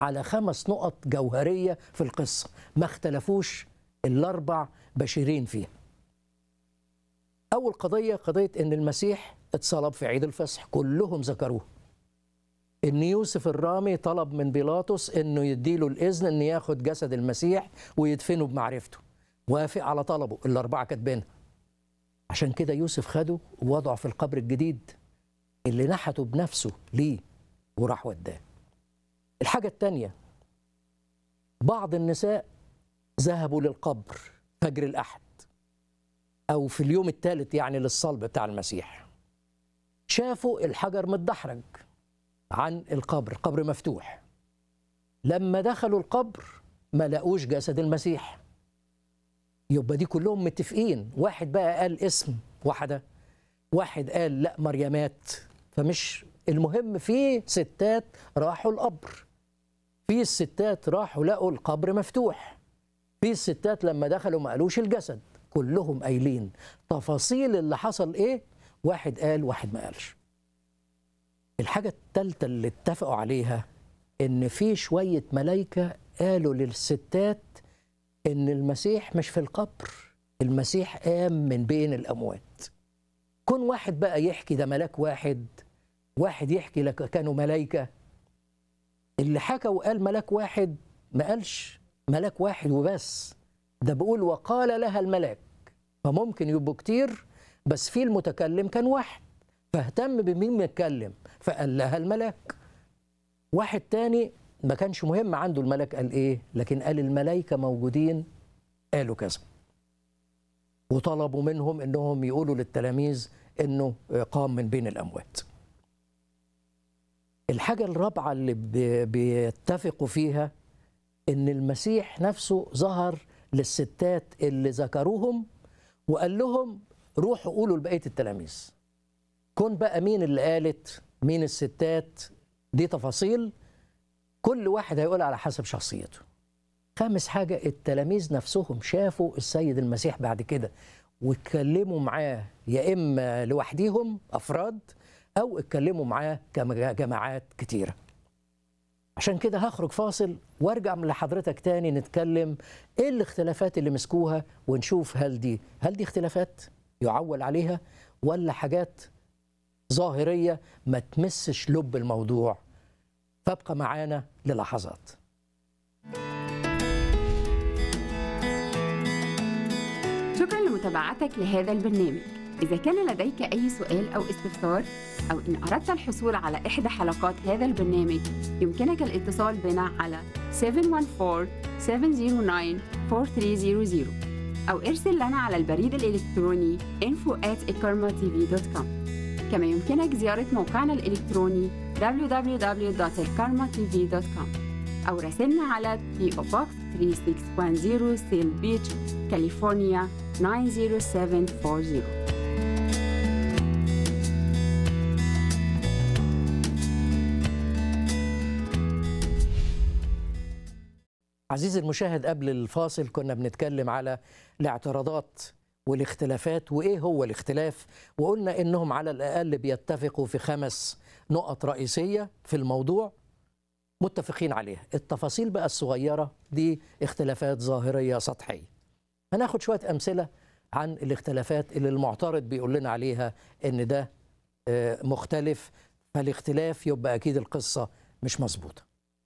على خمس نقط جوهرية في القصة ما اختلفوش الأربع بشيرين فيها أول قضية قضية إن المسيح اتصلب في عيد الفصح كلهم ذكروه إن يوسف الرامي طلب من بيلاطس إنه يديله الإذن إن ياخد جسد المسيح ويدفنه بمعرفته وافق على طلبه الأربعة كاتبينها عشان كده يوسف خده ووضعه في القبر الجديد اللي نحته بنفسه ليه وراح وداه الحاجة التانية بعض النساء ذهبوا للقبر فجر الأحد أو في اليوم الثالث يعني للصلب بتاع المسيح شافوا الحجر متدحرج عن القبر قبر مفتوح لما دخلوا القبر ما لقوش جسد المسيح يبقى دي كلهم متفقين واحد بقى قال اسم واحدة واحد قال لا مريمات فمش المهم في ستات راحوا القبر في الستات راحوا لقوا القبر مفتوح في الستات لما دخلوا ما قالوش الجسد كلهم قايلين تفاصيل اللي حصل ايه واحد قال واحد ما قالش الحاجة التالتة اللي اتفقوا عليها ان في شوية ملايكة قالوا للستات ان المسيح مش في القبر المسيح قام من بين الاموات كون واحد بقى يحكي ده ملاك واحد واحد يحكي لك كانوا ملايكة اللي حكى وقال ملاك واحد ما قالش ملاك واحد وبس ده بيقول وقال لها الملاك فممكن يبقوا كتير بس في المتكلم كان واحد فاهتم بمين متكلم فقال لها الملاك واحد تاني ما كانش مهم عنده الملاك قال ايه لكن قال الملائكة موجودين قالوا كذا وطلبوا منهم انهم يقولوا للتلاميذ انه قام من بين الاموات الحاجة الرابعة اللي بيتفقوا فيها ان المسيح نفسه ظهر للستات اللي ذكروهم وقال لهم روحوا قولوا لبقية التلاميذ كون بقى مين اللي قالت مين الستات دي تفاصيل كل واحد هيقول على حسب شخصيته خامس حاجة التلاميذ نفسهم شافوا السيد المسيح بعد كده واتكلموا معاه يا إما لوحديهم أفراد أو اتكلموا معاه كجماعات كتيرة عشان كده هخرج فاصل وارجع من لحضرتك تاني نتكلم ايه الاختلافات اللي مسكوها ونشوف هل دي هل دي اختلافات يعول عليها ولا حاجات ظاهرية ما تمسش لب الموضوع فابقى معانا للحظات شكرا لمتابعتك لهذا البرنامج إذا كان لديك أي سؤال أو استفسار أو إن أردت الحصول على إحدى حلقات هذا البرنامج يمكنك الاتصال بنا على 714-709-4300 أو ارسل لنا على البريد الإلكتروني info at كما يمكنك زيارة موقعنا الإلكتروني www.elkarmatv.com أو راسلنا على PO Box 3610 سيل بيتش كاليفورنيا 90740 عزيزي المشاهد قبل الفاصل كنا بنتكلم على الاعتراضات والاختلافات وايه هو الاختلاف وقلنا انهم على الاقل بيتفقوا في خمس نقط رئيسيه في الموضوع متفقين عليها التفاصيل بقى الصغيره دي اختلافات ظاهريه سطحيه هناخد شويه امثله عن الاختلافات اللي المعترض بيقول لنا عليها ان ده مختلف فالاختلاف يبقى اكيد القصه مش مظبوطه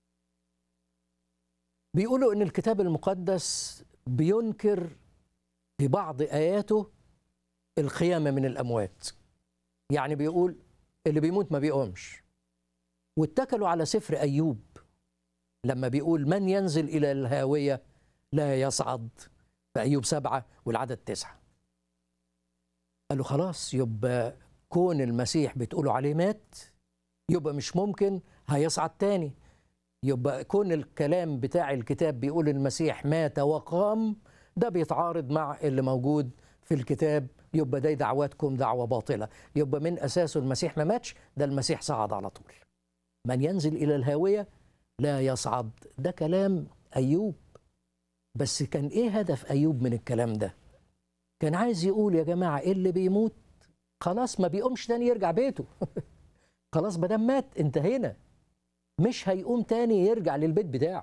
بيقولوا ان الكتاب المقدس بينكر في بعض اياته القيامه من الاموات يعني بيقول اللي بيموت ما بيقومش واتكلوا على سفر ايوب لما بيقول من ينزل الى الهاويه لا يصعد في ايوب سبعه والعدد تسعه قالوا خلاص يبقى كون المسيح بتقولوا عليه مات يبقى مش ممكن هيصعد تاني يبقى كون الكلام بتاع الكتاب بيقول المسيح مات وقام ده بيتعارض مع اللي موجود في الكتاب يبقى ده دعواتكم دعوة باطلة يبقى من أساسه المسيح ما ماتش ده المسيح صعد على طول من ينزل إلى الهاوية لا يصعد ده كلام أيوب بس كان إيه هدف أيوب من الكلام ده كان عايز يقول يا جماعة إيه اللي بيموت خلاص ما بيقومش تاني يرجع بيته خلاص ما دام مات انتهينا مش هيقوم تاني يرجع للبيت بتاعه